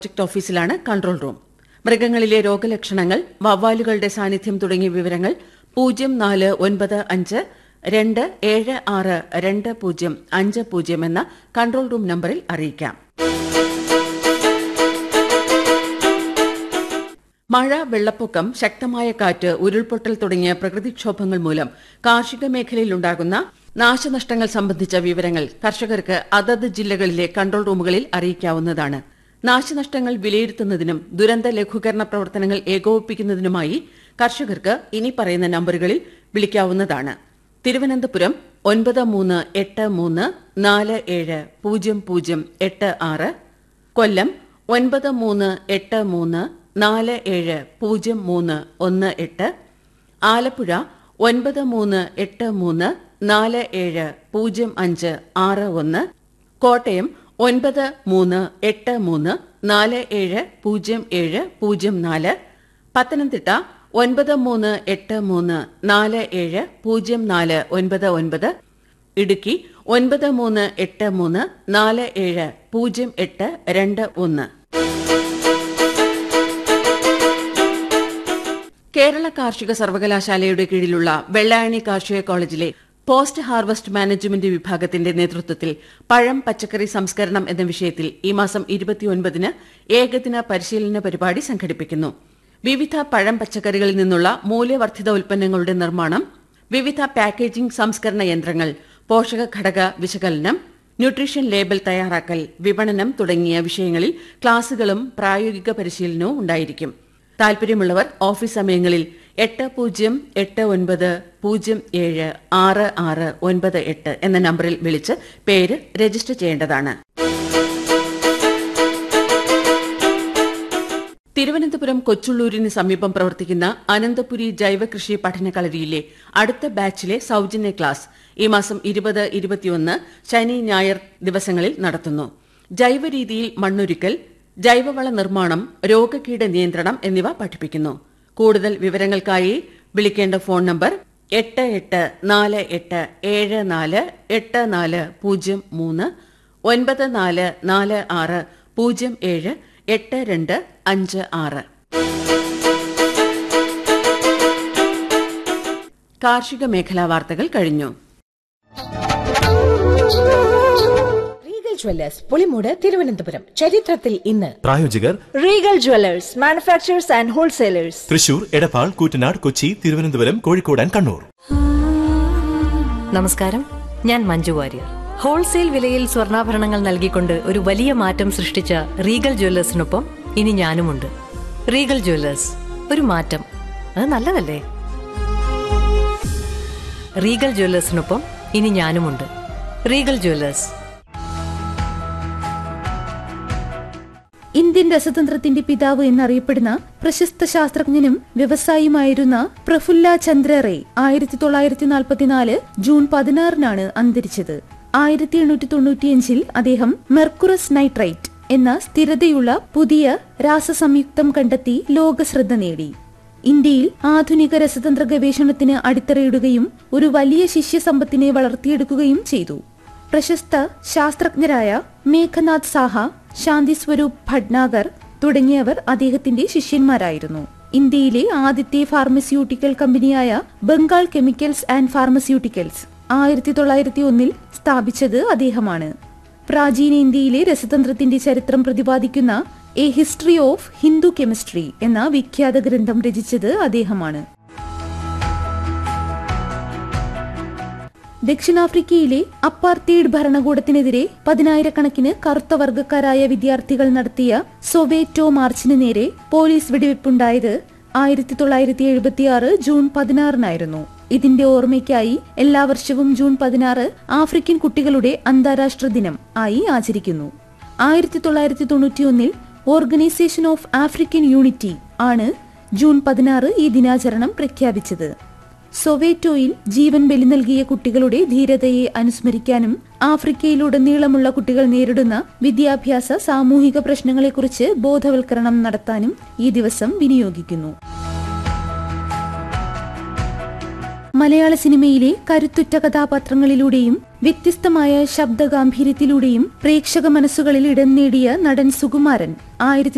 district ഓഫീസിലാണ് control room മൃഗങ്ങളിലെ രോഗലക്ഷണങ്ങൾ വവ്വാലുകളുടെ സാന്നിധ്യം തുടങ്ങിയ വിവരങ്ങൾ പൂജ്യം നാല് ഒൻപത് അഞ്ച് രണ്ട് ഏഴ് ആറ് രണ്ട് പൂജ്യം അഞ്ച് പൂജ്യം എന്ന കൺട്രോൾ റൂം നമ്പറിൽ അറിയിക്കാം മഴ വെള്ളപ്പൊക്കം ശക്തമായ കാറ്റ് ഉരുൾപൊട്ടൽ തുടങ്ങിയ പ്രകൃതിക്ഷോഭങ്ങൾ മൂലം കാർഷിക മേഖലയിലുണ്ടാകുന്ന നാശനഷ്ടങ്ങൾ സംബന്ധിച്ച വിവരങ്ങൾ കർഷകർക്ക് അതത് ജില്ലകളിലെ കൺട്രോൾ റൂമുകളിൽ അറിയിക്കാവുന്നതാണ് നാശനഷ്ടങ്ങൾ വിലയിരുത്തുന്നതിനും ദുരന്ത ലഘൂകരണ പ്രവർത്തനങ്ങൾ ഏകോപിപ്പിക്കുന്നതിനുമായി കർഷകർക്ക് ഇനി പറയുന്ന നമ്പറുകളിൽ വിളിക്കാവുന്നതാണ് തിരുവനന്തപുരം ഒൻപത് മൂന്ന് എട്ട് മൂന്ന് നാല് ഏഴ് പൂജ്യം പൂജ്യം എട്ട് ആറ് കൊല്ലം ഒൻപത് മൂന്ന് എട്ട് മൂന്ന് നാല് ഏഴ് പൂജ്യം മൂന്ന് ഒന്ന് എട്ട് ആലപ്പുഴ ഒൻപത് മൂന്ന് എട്ട് മൂന്ന് നാല് ഏഴ് പൂജ്യം അഞ്ച് ആറ് ഒന്ന് കോട്ടയം ഒൻപത് മൂന്ന് എട്ട് മൂന്ന് നാല് ഏഴ് പൂജ്യം ഏഴ് പൂജ്യം നാല് പത്തനംതിട്ട ഒൻപത് മൂന്ന് എട്ട് മൂന്ന് നാല് ഏഴ് പൂജ്യം നാല് ഒൻപത് ഒൻപത് ഇടുക്കി ഒൻപത് മൂന്ന് എട്ട് മൂന്ന് നാല് ഏഴ് പൂജ്യം എട്ട് രണ്ട് ഒന്ന് കേരള കാർഷിക സർവകലാശാലയുടെ കീഴിലുള്ള വെള്ളായണി കാർഷിക കോളേജിലെ പോസ്റ്റ് ഹാർവസ്റ്റ് മാനേജ്മെന്റ് വിഭാഗത്തിന്റെ നേതൃത്വത്തിൽ പഴം പച്ചക്കറി സംസ്കരണം എന്ന വിഷയത്തിൽ ഈ മാസം ഇരുപത്തിയൊൻപതിന് ഏകദിന പരിശീലന പരിപാടി സംഘടിപ്പിക്കുന്നു വിവിധ പഴം പച്ചക്കറികളിൽ നിന്നുള്ള മൂല്യവർദ്ധിത ഉൽപ്പന്നങ്ങളുടെ നിർമ്മാണം വിവിധ പാക്കേജിംഗ് സംസ്കരണ യന്ത്രങ്ങൾ പോഷക ഘടക വിശകലനം ന്യൂട്രീഷൻ ലേബൽ തയ്യാറാക്കൽ വിപണനം തുടങ്ങിയ വിഷയങ്ങളിൽ ക്ലാസുകളും പ്രായോഗിക പരിശീലനവും ഉണ്ടായിരിക്കും താൽപര്യമുള്ളവർ ഓഫീസ് സമയങ്ങളിൽ എട്ട് പൂജ്യം എട്ട് ഒൻപത് പൂജ്യം ഏഴ് ആറ് ആറ് ഒൻപത് എട്ട് എന്ന നമ്പറിൽ വിളിച്ച് പേര് രജിസ്റ്റർ ചെയ്യേണ്ടതാണ് തിരുവനന്തപുരം കൊച്ചുള്ളൂരിന് സമീപം പ്രവർത്തിക്കുന്ന അനന്തപുരി ജൈവകൃഷി പഠനകളരിയിലെ അടുത്ത ബാച്ചിലെ സൌജന്യ ക്ലാസ് ഈ മാസം ഇരുപത് ഇരുപത്തിയൊന്ന് ശനി ഞായർ ദിവസങ്ങളിൽ നടത്തുന്നു ജൈവരീതിയിൽ മണ്ണൊരുക്കൽ ജൈവവള നിർമ്മാണം രോഗകീട നിയന്ത്രണം എന്നിവ പഠിപ്പിക്കുന്നു കൂടുതൽ വിവരങ്ങൾക്കായി വിളിക്കേണ്ട ഫോൺ നമ്പർ എട്ട് എട്ട് നാല് എട്ട് ഏഴ് നാല് എട്ട് നാല് പൂജ്യം മൂന്ന് ഒൻപത് നാല് നാല് ആറ് പൂജ്യം ഏഴ് എട്ട് രണ്ട് അഞ്ച് ആറ് കാർഷിക മേഖലാ വാർത്തകൾ കഴിഞ്ഞു റീഗൽ ജ്വല്ലേഴ്സ് പുളിമൂട് തിരുവനന്തപുരം ചരിത്രത്തിൽ ഇന്ന് പ്രായോജകർ Regal Jewellers manufacturers and wholesalers Thrissur Edappal Koottanad Kochi Thiruvananthapuram Kozhikode and Kannur നമസ്കാരം ഞാൻ മഞ്ജു വാര്യർ ഹോൾസെയിൽ വിലയിൽ സ്വർണ്ണാഭരണങ്ങൾ നൽകിക്കൊണ്ട് ഒരു വലിയ മാറ്റം സൃഷ്ടിച്ച റീഗൽ ജ്വല്ലേഴ്സിനൊപ്പം ഇനി ഞാനുമുണ്ട് റീഗൽ ജ്വല്ലേഴ്സ് ഒരു മാറ്റം അത് നല്ലതല്ലേ റീഗൽ ജ്വല്ലേഴ്സിനൊപ്പം ഇനി ഞാനുമുണ്ട് റീഗൽ ജ്വല്ലേഴ്സ് ഇന്ത്യൻ രസതന്ത്രത്തിന്റെ പിതാവ് എന്നറിയപ്പെടുന്ന പ്രശസ്ത ശാസ്ത്രജ്ഞനും വ്യവസായിയുമായിരുന്ന പ്രഫുല്ല ചന്ദ്ര റേ ആയിരത്തി തൊള്ളായിരത്തി നാൽപ്പത്തിനാല് ജൂൺ പതിനാറിനാണ് അന്തരിച്ചത് ആയിരത്തി എണ്ണൂറ്റി തൊണ്ണൂറ്റിയഞ്ചിൽ അദ്ദേഹം മെർക്കുറസ് നൈട്രൈറ്റ് എന്ന സ്ഥിരതയുള്ള പുതിയ രാസസംയുക്തം കണ്ടെത്തി ലോകശ്രദ്ധ നേടി ഇന്ത്യയിൽ ആധുനിക രസതന്ത്ര ഗവേഷണത്തിന് അടിത്തറയിടുകയും ഒരു വലിയ ശിഷ്യസമ്പത്തിനെ വളർത്തിയെടുക്കുകയും ചെയ്തു പ്രശസ്ത ശാസ്ത്രജ്ഞരായ മേഘനാഥ് സാഹ ശാന്തി സ്വരൂപ് ഭട്നാഗർ തുടങ്ങിയവർ അദ്ദേഹത്തിന്റെ ശിഷ്യന്മാരായിരുന്നു ഇന്ത്യയിലെ ആദ്യത്തെ ഫാർമസ്യൂട്ടിക്കൽ കമ്പനിയായ ബംഗാൾ കെമിക്കൽസ് ആൻഡ് ഫാർമസ്യൂട്ടിക്കൽസ് ആയിരത്തി തൊള്ളായിരത്തി ഒന്നിൽ സ്ഥാപിച്ചത് അദ്ദേഹമാണ് പ്രാചീന ഇന്ത്യയിലെ രസതന്ത്രത്തിന്റെ ചരിത്രം പ്രതിപാദിക്കുന്ന a history of Hindu chemistry എന്ന വിഖ്യാത ഗ്രന്ഥം രചിച്ചത് അദ്ദേഹമാണ് ദക്ഷിണാഫ്രിക്കയിലെ അപ്പാർത്തീഡ് ഭരണകൂടത്തിനെതിരെ പതിനായിരക്കണക്കിന് കറുത്ത വർഗക്കാരായ വിദ്യാർത്ഥികൾ നടത്തിയ സൊവേറ്റോ മാർച്ചിന് നേരെ പോലീസ് വെടിവെപ്പുണ്ടായത് ആയിരത്തി തൊള്ളായിരത്തി എഴുപത്തിയാറ് ജൂൺ പതിനാറിനായിരുന്നു ഇതിന്റെ ഓർമ്മയ്ക്കായി എല്ലാ വർഷവും ജൂൺ പതിനാറ് ആഫ്രിക്കൻ കുട്ടികളുടെ അന്താരാഷ്ട്ര ദിനം ആയി ആചരിക്കുന്നു ആയിരത്തി തൊള്ളായിരത്തി തൊണ്ണൂറ്റിയൊന്നിൽ ഓർഗനൈസേഷൻ ഓഫ് ആഫ്രിക്കൻ യൂണിറ്റി ആണ് ജൂൺ പതിനാറ് ഈ ദിനാചരണം പ്രഖ്യാപിച്ചത് സൊവേറ്റോയിൽ ജീവൻ ബലി നൽകിയ കുട്ടികളുടെ ധീരതയെ അനുസ്മരിക്കാനും ആഫ്രിക്കയിലുടനീളമുള്ള കുട്ടികൾ നേരിടുന്ന വിദ്യാഭ്യാസ സാമൂഹിക പ്രശ്നങ്ങളെക്കുറിച്ച് ബോധവൽക്കരണം നടത്താനും ഈ ദിവസം വിനിയോഗിക്കുന്നു മലയാള സിനിമയിലെ കരുത്തുറ്റ കഥാപാത്രങ്ങളിലൂടെയും വ്യത്യസ്തമായ ശബ്ദഗാംഭീര്യത്തിലൂടെയും പ്രേക്ഷക മനസ്സുകളിൽ ഇടം നേടിയ നടൻ സുകുമാരൻ ആയിരത്തി